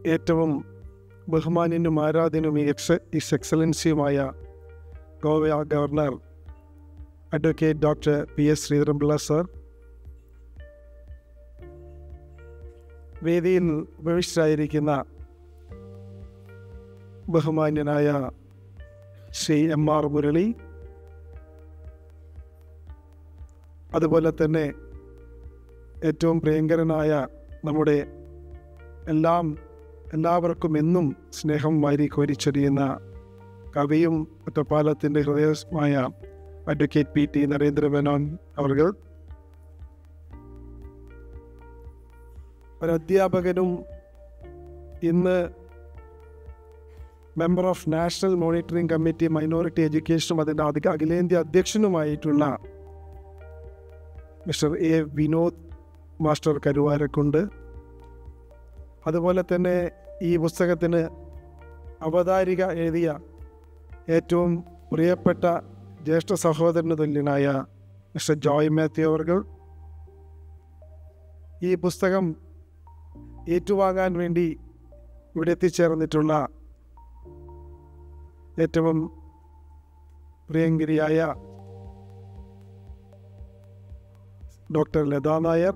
ഏറ്റവും ബഹുമാന്യനും ആരാധ്യനും ഈ എക്സ് ഇസ് എക്സലൻസിയുമായ Goa governor advocate doctor P S Sreedharan Pillai sir വേദിയിൽ ഉപവിഷ്ടരായിരിക്കുന്ന ബഹുമാന്യനായ ശ്രീ എം ആർ മുരളി അതുപോലെ തന്നെ ഏറ്റവും പ്രിയങ്കരനായ നമ്മുടെ എല്ലാം എല്ലാവർക്കും എന്നും സ്നേഹം വാരി കോരിച്ചൊരിയുന്ന കവിയും ഒറ്റപ്പാലത്തിൻ്റെ ഹൃദയമായ അഡ്വക്കേറ്റ് പി ടി നരേന്ദ്രമേനോൻ അവർ ഒരധ്യാപകനും ഇന്ന് member of national monitoring committee minority എഡ്യൂക്കേഷനും അതിൻ്റെ അധിക അഖിലേന്ത്യാ അധ്യക്ഷനുമായിട്ടുള്ള mister A Vinod master Karuvarakundu അതുപോലെ തന്നെ ഈ പുസ്തകത്തിന് അവതാരിക എഴുതിയ ഏറ്റവും പ്രിയപ്പെട്ട ജ്യേഷ്ഠ സഹോദരന് തുല്യനായ മിസ്റ്റർ ജോയ് മാത്യു അവർകൾ ഈ പുസ്തകം ഏറ്റുവാങ്ങാൻ വേണ്ടി ഇവിടെ എത്തിച്ചേർന്നിട്ടുള്ള ഏറ്റവും പ്രിയങ്കരിയായ ഡോക്ടർ ലതാ നായർ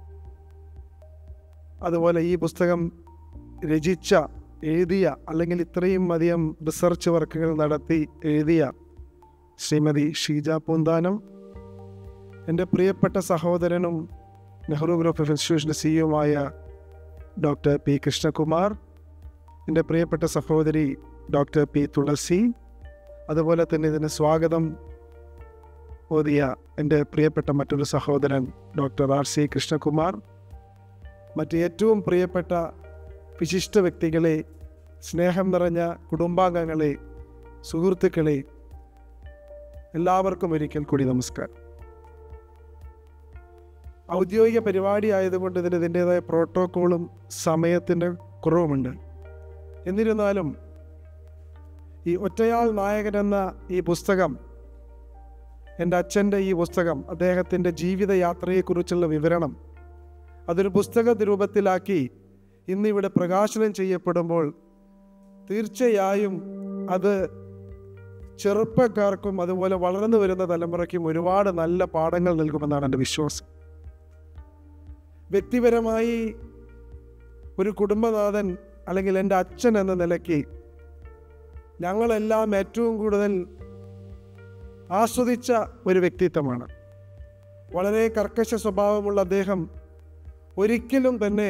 അതുപോലെ ഈ പുസ്തകം രചിച്ച എഴുതിയ അല്ലെങ്കിൽ ഇത്രയും അധികം റിസർച്ച് വർക്കുകൾ നടത്തി എഴുതിയ ശ്രീമതി ഷീജ പൂന്താനം എൻ്റെ പ്രിയപ്പെട്ട സഹോദരനും നെഹ്റു ഗ്രൂപ്പ് ഓഫ് ഇൻസ്റ്റിറ്റ്യൂഷൻ്റെ സിഇഒമായ ഡോക്ടർ പി കൃഷ്ണകുമാർ എൻ്റെ പ്രിയപ്പെട്ട സഹോദരി ഡോക്ടർ പി തുളസി അതുപോലെ തന്നെ ഇതിന് സ്വാഗതം ഓതിയ എൻ്റെ പ്രിയപ്പെട്ട മറ്റൊരു സഹോദരൻ ഡോക്ടർ ആർ സി കൃഷ്ണകുമാർ മറ്റ് ഏറ്റവും പ്രിയപ്പെട്ട വിശിഷ്ട വ്യക്തികളെ സ്നേഹം നിറഞ്ഞ കുടുംബാംഗങ്ങളെ സുഹൃത്തുക്കളെ എല്ലാവർക്കും ഒരിക്കൽ കൂടി നമസ്കാരം ഔദ്യോഗിക പരിപാടി ആയതുകൊണ്ട് ഇതിന് ഇതിൻ്റെതായ പ്രോട്ടോക്കോളും സമയത്തിൻ്റെ കുറവുമുണ്ട് എന്നിരുന്നാലും ഈ ഒറ്റയാൾ നായകൻ എന്ന ഈ പുസ്തകം എൻ്റെ അച്ഛൻ്റെ ഈ പുസ്തകം അദ്ദേഹത്തിൻ്റെ ജീവിതയാത്രയെക്കുറിച്ചുള്ള വിവരണം അതൊരു പുസ്തക രൂപത്തിലാക്കി ഇന്നിവിടെ പ്രകാശനം ചെയ്യപ്പെടുമ്പോൾ തീർച്ചയായും അത് ചെറുപ്പക്കാർക്കും അതുപോലെ വളർന്നു വരുന്ന തലമുറയ്ക്കും ഒരുപാട് നല്ല പാഠങ്ങൾ നൽകുമെന്നാണ് എൻ്റെ വിശ്വാസം വ്യക്തിപരമായി ഒരു കുടുംബനാഥൻ അല്ലെങ്കിൽ എൻ്റെ അച്ഛൻ എന്ന നിലയ്ക്ക് ഞങ്ങളെല്ലാം ഏറ്റവും കൂടുതൽ ആസ്വദിച്ച ഒരു വ്യക്തിത്വമാണ് വളരെ കർക്കശ സ്വഭാവമുള്ള അദ്ദേഹം ഒരിക്കലും തന്നെ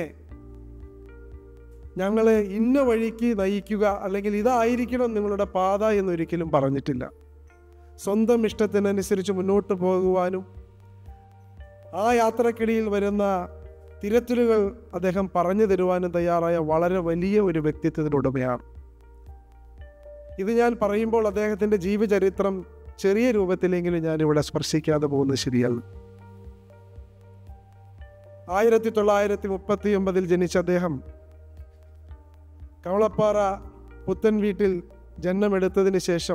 ഞങ്ങളെ ഇന്ന വഴിക്ക് നയിക്കുക അല്ലെങ്കിൽ ഇതായിരിക്കണം നിങ്ങളുടെ പാത എന്നൊരിക്കലും പറഞ്ഞിട്ടില്ല സ്വന്തം ഇഷ്ടത്തിനനുസരിച്ച് മുന്നോട്ട് പോകുവാനും ആ യാത്രക്കിടയിൽ വരുന്ന തിരച്ചിലുകൾ അദ്ദേഹം പറഞ്ഞു തരുവാനും തയ്യാറായ വളരെ വലിയ ഒരു വ്യക്തിത്വത്തിൻ്റെ ഉടമയാണ് ഇത് ഞാൻ പറയുമ്പോൾ അദ്ദേഹത്തിൻ്റെ ജീവചരിത്രം ചെറിയ രൂപത്തിലെങ്കിലും ഞാൻ ഇവിടെ സ്പർശിക്കാതെ പോകുന്നത് ശരിയല്ല ആയിരത്തി തൊള്ളായിരത്തി മുപ്പത്തി ഒമ്പതിൽ ജനിച്ച അദ്ദേഹം കവളപ്പാറ പുത്തൻ വീട്ടിൽ ജന്മമെടുത്തതിന് ശേഷം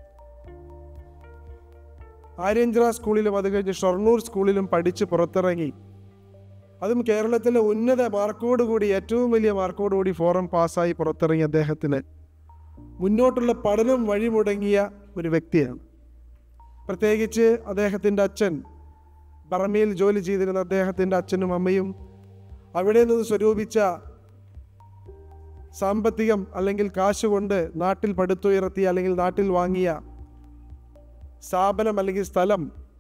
ആര്യഞ്ചിറ സ്കൂളിലും അത് കഴിഞ്ഞ് ഷൊർണൂർ സ്കൂളിലും പഠിച്ച് പുറത്തിറങ്ങി അതും കേരളത്തിലെ ഉന്നത മാർക്കോടുകൂടി ഏറ്റവും വലിയ മാർക്കോടുകൂടി ഫോറം പാസ്സായി പുറത്തിറങ്ങിയ അദ്ദേഹത്തിന് മുന്നോട്ടുള്ള പഠനം വഴിമുടങ്ങിയ ഒരു വ്യക്തിയാണ് പ്രത്യേകിച്ച് അദ്ദേഹത്തിൻ്റെ അച്ഛൻ പറമയിൽ ജോലി ചെയ്തിരുന്ന അദ്ദേഹത്തിൻ്റെ അച്ഛനും അമ്മയും അവിടെ നിന്ന് സ്വരൂപിച്ച സാമ്പത്തികം അല്ലെങ്കിൽ കാശ് കൊണ്ട് നാട്ടിൽ പടുത്തുയർത്തിയ അല്ലെങ്കിൽ നാട്ടിൽ വാങ്ങിയ സ്ഥാപനം അല്ലെങ്കിൽ സ്ഥലം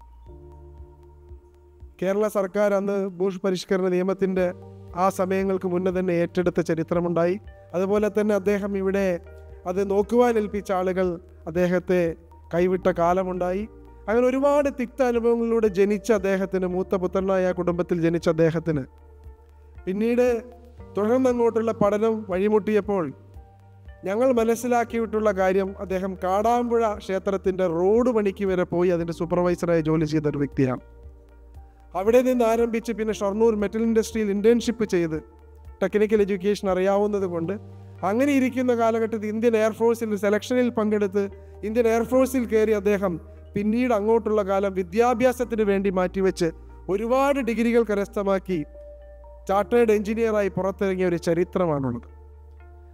കേരള സർക്കാർ അന്ന് ഭൂഷ് പരിഷ്കരണ നിയമത്തിൻ്റെ ആ സമയങ്ങൾക്ക് മുന്നേ തന്നെ ഏറ്റെടുത്ത ചരിത്രമുണ്ടായി അതുപോലെ തന്നെ അദ്ദേഹം ഇവിടെ അത് നോക്കുവാൻ ഏൽപ്പിച്ച ആളുകൾ അദ്ദേഹത്തെ കൈവിട്ട കാലമുണ്ടായി അങ്ങനെ ഒരുപാട് തിക്ത അനുഭവങ്ങളിലൂടെ ജനിച്ച അദ്ദേഹത്തിന് മൂത്ത പുത്രനായ കുടുംബത്തിൽ ജനിച്ച അദ്ദേഹത്തിന് പിന്നീട് തുടർന്നങ്ങോട്ടുള്ള പഠനം വഴിമുട്ടിയപ്പോൾ ഞങ്ങൾ മനസ്സിലാക്കിയിട്ടുള്ള കാര്യം അദ്ദേഹം കാടാമ്പുഴ ക്ഷേത്രത്തിൻ്റെ റോഡ് പണിക്ക് വരെ പോയി അതിൻ്റെ സൂപ്പർവൈസറായി ജോലി ചെയ്ത ഒരു വ്യക്തിയാണ് അവിടെ നിന്ന് ആരംഭിച്ച് പിന്നെ ഷൊർണൂർ മെറ്റൽ ഇൻഡസ്ട്രിയിൽ ഇൻറ്റേൺഷിപ്പ് ചെയ്ത് ടെക്നിക്കൽ എഡ്യൂക്കേഷൻ അറിയാവുന്നത് കൊണ്ട് അങ്ങനെ ഇരിക്കുന്ന കാലഘട്ടത്തിൽ ഇന്ത്യൻ എയർഫോഴ്സിൽ സെലക്ഷനിൽ പങ്കെടുത്ത് ഇന്ത്യൻ എയർഫോഴ്സിൽ കയറി അദ്ദേഹം പിന്നീട് അങ്ങോട്ടുള്ള കാലം വിദ്യാഭ്യാസത്തിന് വേണ്ടി മാറ്റിവെച്ച് ഒരുപാട് ഡിഗ്രികൾ കരസ്ഥമാക്കി ചാർട്ടേഡ് എഞ്ചിനീയറായി പുറത്തിറങ്ങിയ ഒരു ചരിത്രമാണുള്ളത്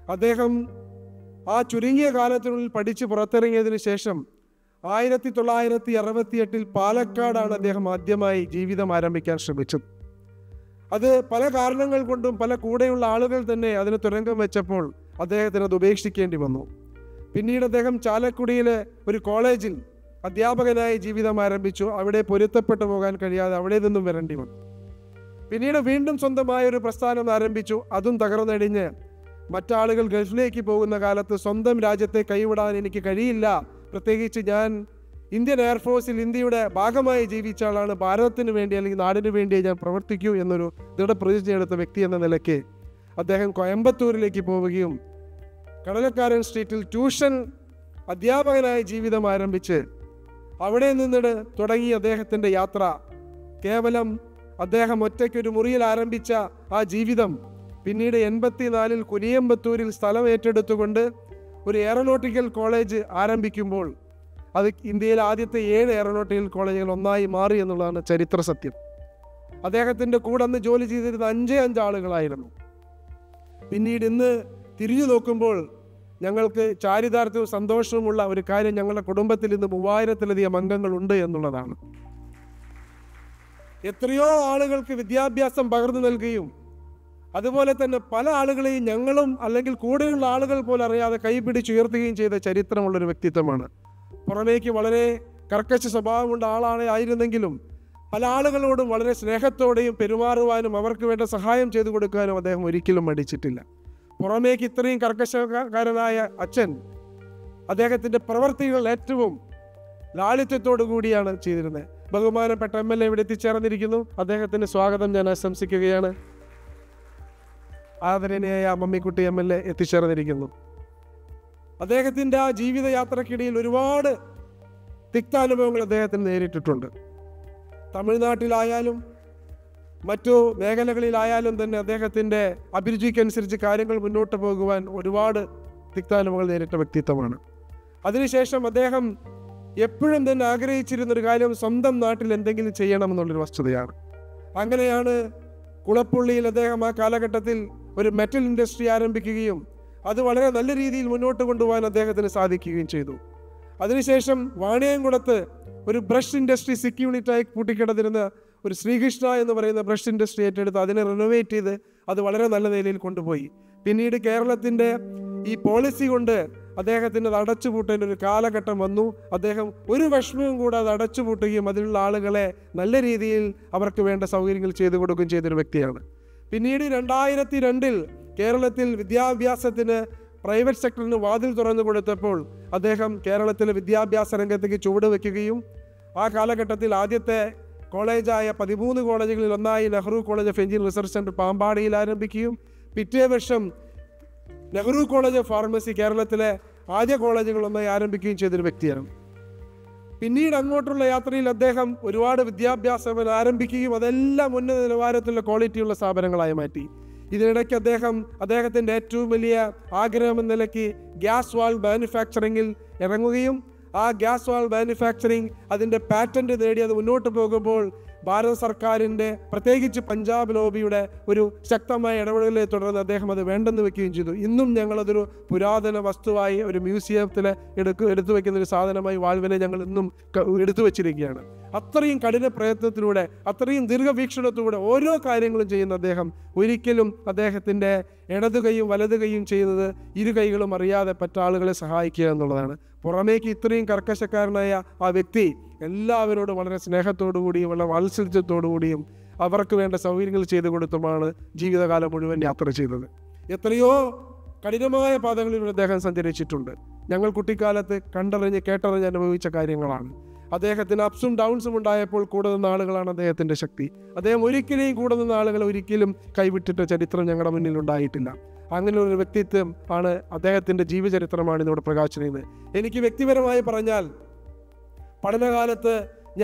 അദ്ദേഹം ആ ചുരുങ്ങിയ കാലത്തിനുള്ളിൽ പഠിച്ച് പുറത്തിറങ്ങിയതിനു ശേഷം ആയിരത്തി തൊള്ളായിരത്തി അറുപത്തിയെട്ടിൽ പാലക്കാടാണ് അദ്ദേഹം ആദ്യമായി ജീവിതം ആരംഭിക്കാൻ ശ്രമിച്ചത് അത് പല കാരണങ്ങൾ കൊണ്ടും പല കൂടെയുള്ള ആളുകൾ തന്നെ അതിന് തുരങ്കം വെച്ചപ്പോൾ അദ്ദേഹത്തിന് അത് ഉപേക്ഷിക്കേണ്ടി വന്നു പിന്നീട് അദ്ദേഹം ചാലക്കുടിയിലെ ഒരു കോളേജിൽ അധ്യാപകനായി ജീവിതം ആരംഭിച്ചു അവിടെ പൊരുത്തപ്പെട്ടു പോകാൻ കഴിയാതെ അവിടെ നിന്നും വരേണ്ടി വന്നു പിന്നീട് വീണ്ടും സ്വന്തമായ ഒരു പ്രസ്ഥാനം ആരംഭിച്ചു അതും തകർന്നടിഞ്ഞ് മറ്റാളുകൾ ഗൾഫിലേക്ക് പോകുന്ന കാലത്ത് സ്വന്തം രാജ്യത്തെ കൈവിടാൻ എനിക്ക് കഴിയില്ല പ്രത്യേകിച്ച് ഞാൻ ഇന്ത്യൻ എയർഫോഴ്സിൽ ഇന്ത്യയുടെ ഭാഗമായി ജീവിച്ച ആളാണ് ഭാരതത്തിന് വേണ്ടി അല്ലെങ്കിൽ നാടിന് വേണ്ടി ഞാൻ പ്രവർത്തിക്കൂ എന്നൊരു ദൃഢപ്രതിജ്ഞ എടുത്ത വ്യക്തി എന്ന നിലയ്ക്ക് അദ്ദേഹം കോയമ്പത്തൂരിലേക്ക് പോവുകയും കടലക്കാരൻ സ്ട്രീറ്റിൽ ട്യൂഷൻ അധ്യാപകനായി ജീവിതം ആരംഭിച്ച് അവിടെ നിന്നിട്ട് തുടങ്ങിയ അദ്ദേഹത്തിൻ്റെ യാത്ര കേവലം അദ്ദേഹം ഒറ്റയ്ക്ക് ഒരു മുറിയിൽ ആരംഭിച്ച ആ ജീവിതം പിന്നീട് എൺപത്തിനാലിൽ കുനിയമ്പത്തൂരിൽ സ്ഥലം ഏറ്റെടുത്തുകൊണ്ട് ഒരു എയറോനോട്ടിക്കൽ കോളേജ് ആരംഭിക്കുമ്പോൾ അത് ഇന്ത്യയിലെ ആദ്യത്തെ ഏഴ് എയറോനോട്ടിക്കൽ കോളേജുകൾ ഒന്നായി മാറി എന്നുള്ളതാണ് ചരിത്ര സത്യം അദ്ദേഹത്തിൻ്റെ കൂടെ അന്ന് ജോലി ചെയ്തിരുന്ന അഞ്ചേ അഞ്ച് ആളുകളായിരുന്നു പിന്നീട് ഇന്ന് തിരിഞ്ഞു നോക്കുമ്പോൾ ഞങ്ങൾക്ക് ചാരിതാർത്ഥ്യവും സന്തോഷവുമുള്ള ഒരു കാര്യം ഞങ്ങളുടെ കുടുംബത്തിൽ ഇന്ന് മൂവായിരത്തിലധികം അംഗങ്ങളുണ്ട് എന്നുള്ളതാണ് എത്രയോ ആളുകൾക്ക് വിദ്യാഭ്യാസം പകർന്നു നൽകുകയും അതുപോലെ തന്നെ പല ആളുകളെയും ഞങ്ങളും അല്ലെങ്കിൽ കൂടെയുള്ള ആളുകൾ പോലും അറിയാതെ കൈപിടിച്ചുയർത്തുകയും ചെയ്ത ചരിത്രമുള്ളൊരു വ്യക്തിത്വമാണ് പുറമേക്ക് വളരെ കർക്കശ സ്വഭാവമുള്ള ആളാണ് ആയിരുന്നെങ്കിലും പല ആളുകളോടും വളരെ സ്നേഹത്തോടെയും പെരുമാറുവാനും അവർക്ക് വേണ്ട സഹായം ചെയ്തു കൊടുക്കാനും അദ്ദേഹം ഒരിക്കലും മടിച്ചിട്ടില്ല പുറമേക്ക് ഇത്രയും കർക്കശക്കാരനായ അച്ഛൻ അദ്ദേഹത്തിൻ്റെ പ്രവർത്തികൾ ഏറ്റവും ലാളിത്യത്തോടു കൂടിയാണ് ചെയ്തിരുന്നത് ബഹുമാനപ്പെട്ട എം എൽ എ ഇവിടെ എത്തിച്ചേർന്നിരിക്കുന്നു അദ്ദേഹത്തിന് സ്വാഗതം ഞാൻ ആശംസിക്കുകയാണ് ആദരണീയായ മമ്മിക്കുട്ടി എം എൽ എ എത്തിച്ചേർന്നിരിക്കുന്നു അദ്ദേഹത്തിൻ്റെ ആ ജീവിതയാത്രക്കിടയിൽ ഒരുപാട് തിക്താനുഭവങ്ങൾ അദ്ദേഹത്തിന് നേരിട്ടിട്ടുണ്ട് തമിഴ്നാട്ടിലായാലും മറ്റു മേഖലകളിലായാലും തന്നെ അദ്ദേഹത്തിൻ്റെ അഭിരുചിക്കനുസരിച്ച് കാര്യങ്ങൾ മുന്നോട്ട് പോകുവാൻ ഒരുപാട് തിക്താനുഭവങ്ങൾ നേരിട്ട വ്യക്തിത്വമാണ് അതിനുശേഷം അദ്ദേഹം എപ്പോഴും തന്നെ ആഗ്രഹിച്ചിരുന്ന ഒരു കാര്യം സ്വന്തം നാട്ടിൽ എന്തെങ്കിലും ചെയ്യണമെന്നുള്ളൊരു വസ്തുതയാണ് അങ്ങനെയാണ് കുളപ്പുള്ളിയിൽ അദ്ദേഹം ആ കാലഘട്ടത്തിൽ ഒരു മെറ്റൽ ഇൻഡസ്ട്രി ആരംഭിക്കുകയും അത് വളരെ നല്ല രീതിയിൽ മുന്നോട്ട് കൊണ്ടുപോകാൻ അദ്ദേഹത്തിന് സാധിക്കുകയും ചെയ്തു അതിനുശേഷം വാണിയംകുളത്ത് ഒരു ബ്രഷ് ഇൻഡസ്ട്രി സിക്ക് യൂണിറ്റായി കൂട്ടിക്കിടന്നിരുന്ന ഒരു ശ്രീകൃഷ്ണ എന്ന് പറയുന്ന ബ്രഷ് ഇൻഡസ്ട്രി ഏറ്റെടുത്ത് അതിനെ റിനോവേറ്റ് ചെയ്ത് അത് വളരെ നല്ല നിലയിൽ കൊണ്ടുപോയി പിന്നീട് കേരളത്തിൻ്റെ ഈ പോളിസി കൊണ്ട് അദ്ദേഹത്തിന് അത് അടച്ചുപൂട്ടേണ്ട ഒരു കാലഘട്ടം വന്നു അദ്ദേഹം ഒരു വിഷമവും കൂടെ അത് അടച്ചുപൂട്ടുകയും അതിലുള്ള ആളുകളെ നല്ല രീതിയിൽ അവർക്ക് വേണ്ട സൗകര്യങ്ങൾ ചെയ്തു കൊടുക്കുകയും ചെയ്തൊരു വ്യക്തിയാണ് പിന്നീട് രണ്ടായിരത്തി രണ്ടിൽ കേരളത്തിൽ വിദ്യാഭ്യാസത്തിന് പ്രൈവറ്റ് സെക്ടറിന് വാതിൽ തുറന്നു കൊടുത്തപ്പോൾ അദ്ദേഹം കേരളത്തിലെ വിദ്യാഭ്യാസ രംഗത്തേക്ക് ചുവട് വയ്ക്കുകയും ആ കാലഘട്ടത്തിൽ ആദ്യത്തെ കോളേജായ പതിമൂന്ന് കോളേജുകളിൽ ഒന്നായി Nehru college of engineering research centre പാമ്പാടിയിൽ ആരംഭിക്കുകയും പിറ്റേ വർഷം നെഹ്റു കോളേജ് ഓഫ് ഫാർമസി കേരളത്തിലെ ആദ്യ കോളേജുകൾ ഒന്നായി ആരംഭിക്കുകയും ചെയ്തൊരു വ്യക്തിയാണ് പിന്നീട് അങ്ങോട്ടുള്ള യാത്രയിൽ അദ്ദേഹം ഒരുപാട് വിദ്യാഭ്യാസം ആരംഭിക്കുകയും അതെല്ലാം ഉന്നത നിലവാരത്തിലുള്ള ക്വാളിറ്റിയുള്ള സ്ഥാപനങ്ങളായി മാറ്റി ഇതിനിടയ്ക്ക് അദ്ദേഹം അദ്ദേഹത്തിൻ്റെ ഏറ്റവും വലിയ ആഗ്രഹം എന്ന നിലയ്ക്ക് ഗ്യാസ് വാൾ മാനുഫാക്ചറിങ്ങിൽ ഇറങ്ങുകയും ആ ഗ്യാസ് വാൾ മാനുഫാക്ചറിങ് അതിൻ്റെ പാറ്റന്റ് നേടി അത് മുന്നോട്ട് പോകുമ്പോൾ ഭാരത സർക്കാരിൻ്റെ പ്രത്യേകിച്ച് പഞ്ചാബ് ലോബിയുടെ ഒരു ശക്തമായ ഇടപെടലിനെ തുടർന്ന് അദ്ദേഹം അത് വേണ്ടെന്ന് വെക്കുകയും ചെയ്തു ഇന്നും ഞങ്ങളതൊരു പുരാതന വസ്തുവായി ഒരു മ്യൂസിയത്തിൽ എടുക്കു എടുത്തു വെക്കുന്ന ഒരു സാധനമായി വാൽവിനെ ഞങ്ങൾ ഇന്നും ക- എടുത്തു വെച്ചിരിക്കുകയാണ് അത്രയും കഠിന പ്രയത്നത്തിലൂടെ അത്രയും ദീർഘവീക്ഷണത്തിലൂടെ ഓരോ കാര്യങ്ങളും ചെയ്യുന്ന അദ്ദേഹം ഒരിക്കലും അദ്ദേഹത്തിൻ്റെ ഇടതു കൈയും വലതു കൈയും ചെയ്യുന്നത് ഇരു കൈകളും അറിയാതെ മറ്റാളുകളെ സഹായിക്കുക എന്നുള്ളതാണ് പുറമേക്ക് ഇത്രയും കർക്കശക്കാരനായ ആ വ്യക്തി എല്ലാവരോടും വളരെ സ്നേഹത്തോടു കൂടിയും വളരെ വാത്സല്യത്തോടു കൂടിയും അവർക്ക് വേണ്ട സൗകര്യങ്ങൾ ചെയ്തു കൊടുത്തുമാണ് ജീവിതകാലം മുഴുവൻ യാത്ര ചെയ്തത് എത്രയോ കഠിനമായ പാതകളിലൂടെ അദ്ദേഹം സഞ്ചരിച്ചിട്ടുണ്ട് ഞങ്ങൾ കുട്ടിക്കാലത്ത് കണ്ടറിഞ്ഞ് കേട്ടറിഞ്ഞ് അനുഭവിച്ച കാര്യങ്ങളാണ് അദ്ദേഹത്തിന് അപ്സും ഡൗൺസും ഉണ്ടായപ്പോൾ കൂടെ നിന്ന ആളുകളാണ് അദ്ദേഹത്തിൻ്റെ ശക്തി അദ്ദേഹം ഒരിക്കലും കൂടെ നിന്ന ആളുകളെ ഒരിക്കലും കൈവിട്ടിട്ട ചരിത്രം ഞങ്ങളുടെ മുന്നിൽ ഉണ്ടായിട്ടില്ല അങ്ങനെ ഒരു വ്യക്തിത്വം ആണ് അദ്ദേഹത്തിൻ്റെ ജീവചരിത്രമാണ് ഇന്നിവിടെ പ്രകാശനം ചെയ്യുന്നത് എനിക്ക് വ്യക്തിപരമായി പറഞ്ഞാൽ പഠനകാലത്ത് ഞാൻ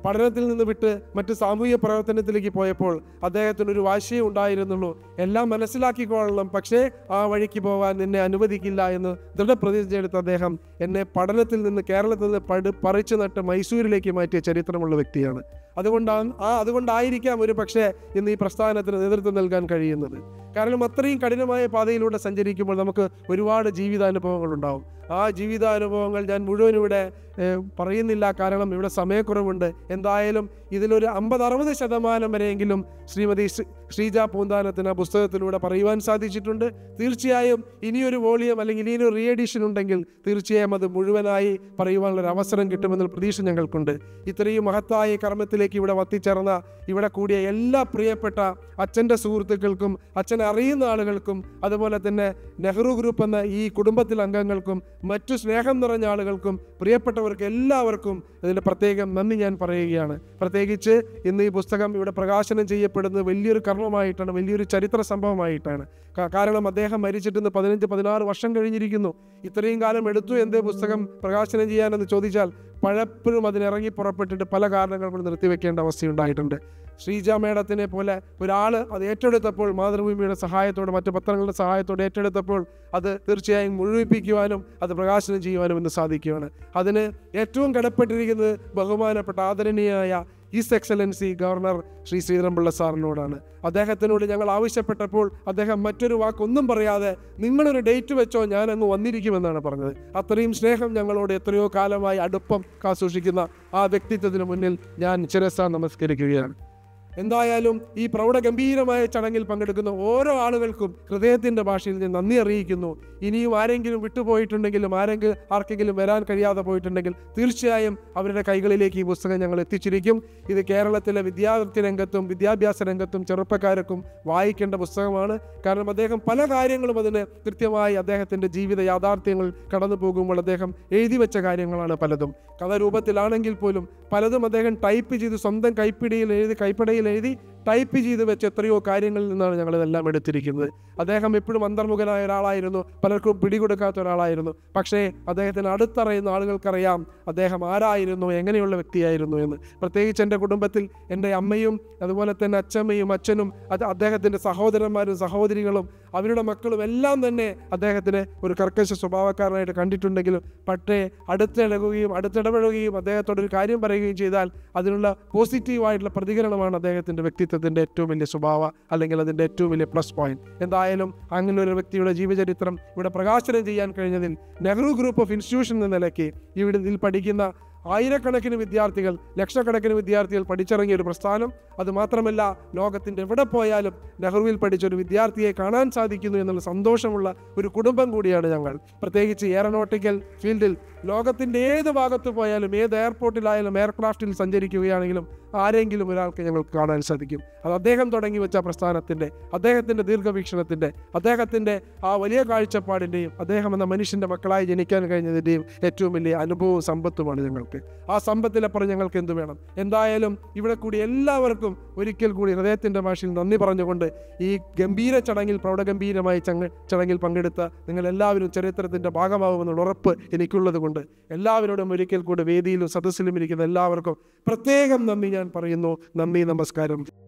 പഠനത്തിൽ നിന്ന് വിട്ട് മറ്റ് സാമൂഹിക പ്രവർത്തനത്തിലേക്ക് പോയപ്പോൾ അദ്ദേഹത്തിന് ഒരു വാശിയേ ഉണ്ടായിരുന്നുള്ളൂ എല്ലാം മനസ്സിലാക്കിക്കൊള്ളണം പക്ഷേ ആ വഴിക്ക് പോകാൻ നിന്നെ അനുവദിക്കില്ല എന്ന് ദൃഢപ്രതിജ്ഞ എടുത്ത അദ്ദേഹം എന്നെ പഠനത്തിൽ നിന്ന് കേരളത്തിൽ നിന്ന് പട് പറിച്ചു നട്ട് മൈസൂരിലേക്ക് മാറ്റിയ ചരിത്രമുള്ള വ്യക്തിയാണ് അതുകൊണ്ടാണ് ആ അതുകൊണ്ടായിരിക്കാം ഒരു പക്ഷേ ഇന്ന് ഈ പ്രസ്ഥാനത്തിന് നേതൃത്വം നൽകാൻ കഴിയുന്നത് കാരണം അത്രയും കഠിനമായ പാതയിലൂടെ സഞ്ചരിക്കുമ്പോൾ നമുക്ക് ഒരുപാട് ജീവിതാനുഭവങ്ങൾ ഉണ്ടാവും ആ ജീവിതാനുഭവങ്ങൾ ഞാൻ മുഴുവൻ ഇവിടെ ഏഹ്, പറയുന്നില്ല കാരണം ഇവിടെ സമയക്കുറവുണ്ട് എന്തായാലും ഇതിലൊരു അമ്പത് അറുപത് ശതമാനം വരെയെങ്കിലും ശ്രീമതി ശ്രീ- ശ്രീജ പൂന്താനത്തിന് ആ പുസ്തകത്തിലൂടെ പറയുവാൻ സാധിച്ചിട്ടുണ്ട് തീർച്ചയായും ഇനിയൊരു വോളിയം അല്ലെങ്കിൽ ഇനിയൊരു റീ എഡിഷൻ ഉണ്ടെങ്കിൽ തീർച്ചയായും അത് മുഴുവനായി പറയുവാനുള്ള ഒരു അവസരം കിട്ടുമെന്നുള്ള പ്രതീക്ഷ ഞങ്ങൾക്കുണ്ട് ഇത്രയും മഹത്തായ കർമ്മത്തിലേക്ക് ഇവിടെ വത്തിച്ചേർന്ന ഇവിടെ കൂടിയ എല്ലാ പ്രിയപ്പെട്ട അച്ഛൻ്റെ സുഹൃത്തുക്കൾക്കും അച്ഛനെ അറിയുന്ന ആളുകൾക്കും അതുപോലെ തന്നെ നെഹ്റു ഗ്രൂപ്പ് എന്ന ഈ കുടുംബത്തിലെ അംഗങ്ങൾക്കും മറ്റു സ്നേഹം നിറഞ്ഞ ആളുകൾക്കും പ്രിയപ്പെട്ടവർക്ക് എല്ലാവർക്കും ഇതിൻ്റെ പ്രത്യേകം നന്ദി ഞാൻ പറയുകയാണ് പ്രത്യേകിച്ച് ഇന്ന് ഈ പുസ്തകം ഇവിടെ പ്രകാശനം ചെയ്യപ്പെടുന്നത് വലിയൊരു കർമ്മമായിട്ടാണ് വലിയൊരു ചരിത്ര സംഭവമായിട്ടാണ് കാ- കാരണം അദ്ദേഹം മരിച്ചിട്ട് ഇന്ന് പതിനഞ്ച് പതിനാറ് വർഷം കഴിഞ്ഞിരിക്കുന്നു ഇത്രയും കാലം എടുത്തു എന്തേ പുസ്തകം പ്രകാശനം ചെയ്യാനെന്ന് ചോദിച്ചാൽ പലപ്പോഴും അതിനിറങ്ങി പുറപ്പെട്ടിട്ട് പല കാരണങ്ങൾ കൊണ്ട് നിർത്തിവെക്കേണ്ട അവസ്ഥയുണ്ടായിട്ടുണ്ട് ശ്രീജ മേഡത്തിനെ പോലെ ഒരാൾ അത് ഏറ്റെടുത്തപ്പോൾ മാതൃഭൂമിയുടെ സഹായത്തോടെ മറ്റു പത്രങ്ങളുടെ സഹായത്തോടെ ഏറ്റെടുത്തപ്പോൾ അത് തീർച്ചയായും മുഴുവിപ്പിക്കുവാനും അത് പ്രകാശനം ചെയ്യുവാനും ഇന്ന് സാധിക്കുകയാണ് അതിന് ഏറ്റവും കടപ്പെട്ടിരിക്കുന്നത് ബഹുമാനപ്പെട്ട ആദരണീയനായ his excellency governor Shri Sreedharan Pillai സാറിനോടാണ് അദ്ദേഹത്തിനോട് ഞങ്ങൾ ആവശ്യപ്പെട്ടപ്പോൾ അദ്ദേഹം മറ്റൊരു വാക്കൊന്നും പറയാതെ നിങ്ങളൊരു ഡേറ്റ് വെച്ചോ ഞാൻ അങ്ങ് വന്നിരിക്കുമെന്നാണ് പറഞ്ഞത് അത്രയും സ്നേഹം ഞങ്ങളോട് എത്രയോ കാലമായി അടുപ്പം കാസൂക്ഷിക്കുന്ന ആ വ്യക്തിത്വത്തിന് മുന്നിൽ ഞാൻ ശിരസ നമസ്കരിക്കുകയാണ് എന്തായാലും ഈ പ്രൗഢഗംഭീരമായ ചടങ്ങിൽ പങ്കെടുക്കുന്ന ഓരോ ആളുകൾക്കും ഹൃദയത്തിൻ്റെ ഭാഷയിൽ ഞാൻ നന്ദി അറിയിക്കുന്നു ഇനിയും ആരെങ്കിലും വിട്ടുപോയിട്ടുണ്ടെങ്കിലും ആരെങ്കിലും ആർക്കെങ്കിലും വരാൻ കഴിയാതെ പോയിട്ടുണ്ടെങ്കിൽ തീർച്ചയായും അവരുടെ കൈകളിലേക്ക് ഈ പുസ്തകം ഞങ്ങൾ എത്തിച്ചിരിക്കും ഇത് കേരളത്തിലെ വിദ്യാർത്ഥി രംഗത്തും വിദ്യാഭ്യാസ രംഗത്തും ചെറുപ്പക്കാർക്കും വായിക്കേണ്ട പുസ്തകമാണ് കാരണം അദ്ദേഹം പല കാര്യങ്ങളും അതിന് കൃത്യമായി അദ്ദേഹത്തിൻ്റെ ജീവിത യാഥാർത്ഥ്യങ്ങൾ കടന്നു പോകുമ്പോൾ അദ്ദേഹം എഴുതി വെച്ച കാര്യങ്ങളാണ് പലതും കഥാരൂപത്തിലാണെങ്കിൽ പോലും പലതും അദ്ദേഹം ടൈപ്പ് ചെയ്ത് സ്വന്തം കൈപ്പിടിയിൽ എഴുതി കൈപ്പടയിൽ എഴുതി ടൈപ്പ് ചെയ്ത് വെച്ച എത്രയോ കാര്യങ്ങളിൽ നിന്നാണ് ഞങ്ങളിതെല്ലാം എടുത്തിരിക്കുന്നത് അദ്ദേഹം എപ്പോഴും അന്തർമുഖനായ ഒരാളായിരുന്നു പലർക്കും പിടികൊടുക്കാത്ത ഒരാളായിരുന്നു പക്ഷേ അദ്ദേഹത്തിന് അടുത്തറിയുന്ന ആളുകൾക്കറിയാം അദ്ദേഹം ആരായിരുന്നു എങ്ങനെയുള്ള വ്യക്തിയായിരുന്നു എന്ന് പ്രത്യേകിച്ച് എൻ്റെ കുടുംബത്തിൽ എൻ്റെ അമ്മയും അതുപോലെ തന്നെ അച്ഛമ്മയും അച്ഛനും അത് അദ്ദേഹത്തിൻ്റെ സഹോദരന്മാരും സഹോദരികളും അവരുടെ മക്കളും എല്ലാം തന്നെ അദ്ദേഹത്തിന് ഒരു കർക്കശ സ്വഭാവക്കാരനായിട്ട് കണ്ടിട്ടുണ്ടെങ്കിലും പക്ഷേ അടുത്തിടകുകയും അടുത്തിടപഴകുകയും അദ്ദേഹത്തോട് ഒരു കാര്യം പറയുകയും ചെയ്താൽ അതിനുള്ള പോസിറ്റീവായിട്ടുള്ള പ്രതികരണമാണ് അദ്ദേഹത്തിൻ്റെ വ്യക്തിത്വത്തിൻ്റെ ഏറ്റവും വലിയ സ്വഭാവ അല്ലെങ്കിൽ അതിൻ്റെ ഏറ്റവും വലിയ പ്ലസ് പോയിന്റ് എന്തായാലും അങ്ങനെ ഒരു വ്യക്തിയുടെ ജീവചരിത്രം ഇവിടെ പ്രകാശനം ചെയ്യാൻ കഴിഞ്ഞതിൽ നെഹ്റു ഗ്രൂപ്പ് ഓഫ് ഇൻസ്റ്റിറ്റ്യൂഷൻ എന്ന നിലയ്ക്ക് ഇവിടെ ഇതിൽ പഠിക്കുന്ന ആയിരക്കണക്കിന് വിദ്യാർത്ഥികൾ ലക്ഷക്കണക്കിന് വിദ്യാർത്ഥികൾ പഠിച്ചിറങ്ങിയ ഒരു പ്രസ്ഥാനം അത് മാത്രമല്ല ലോകത്തിൻ്റെ എവിടെ പോയാലും നെഹ്റുവിൽ പഠിച്ച ഒരു വിദ്യാർത്ഥിയെ കാണാൻ സാധിക്കുന്നു എന്നുള്ള സന്തോഷമുള്ള ഒരു കുടുംബം കൂടിയാണ് ഞങ്ങൾ പ്രത്യേകിച്ച് എയറോനോട്ടിക്കൽ ഫീൽഡിൽ ലോകത്തിൻ്റെ ഏത് ഭാഗത്ത് പോയാലും ഏത് എയർപോർട്ടിലായാലും എയർക്രാഫ്റ്റിൽ സഞ്ചരിക്കുകയാണെങ്കിലും ആരെങ്കിലും ഒരാൾക്ക് ഞങ്ങൾക്ക് കാണാൻ സാധിക്കും അത് അദ്ദേഹം തുടങ്ങി വെച്ച പ്രസ്ഥാനത്തിൻ്റെ അദ്ദേഹത്തിൻ്റെ ദീർഘവീക്ഷണത്തിൻ്റെ അദ്ദേഹത്തിൻ്റെ ആ വലിയ കാഴ്ചപ്പാടിൻ്റെയും അദ്ദേഹം എന്ന മനുഷ്യൻ്റെ മക്കളായി ജനിക്കാൻ കഴിഞ്ഞതിൻ്റെയും ഏറ്റവും വലിയ അനുഭവവും സമ്പത്തുമാണ് ഞങ്ങൾക്ക് ആ സമ്പത്തിലപ്പുറം ഞങ്ങൾക്ക് എന്ത് വേണം എന്തായാലും ഇവിടെ കൂടി എല്ലാവർക്കും ഒരിക്കൽ കൂടി ഹൃദയത്തിൻ്റെ ഭാഷയിൽ നന്ദി പറഞ്ഞുകൊണ്ട് ഈ ഗംഭീര ചടങ്ങിൽ പ്രൗഢഗംഭീരമായ ചങ്ങ ചടങ്ങിൽ പങ്കെടുത്ത നിങ്ങൾ എല്ലാവരും ചരിത്രത്തിൻ്റെ ഭാഗമാകുമെന്നുള്ള ഉറപ്പ് എനിക്കുള്ളത് കൊണ്ട് എല്ലാവരോടും ഒരിക്കൽ കൂടി വേദിയിലും സദസ്സിലും ഇരിക്കുന്ന എല്ലാവർക്കും പ്രത്യേകം നന്ദി ഞാൻ പറയുന്നു നന്ദി നമസ്കാരം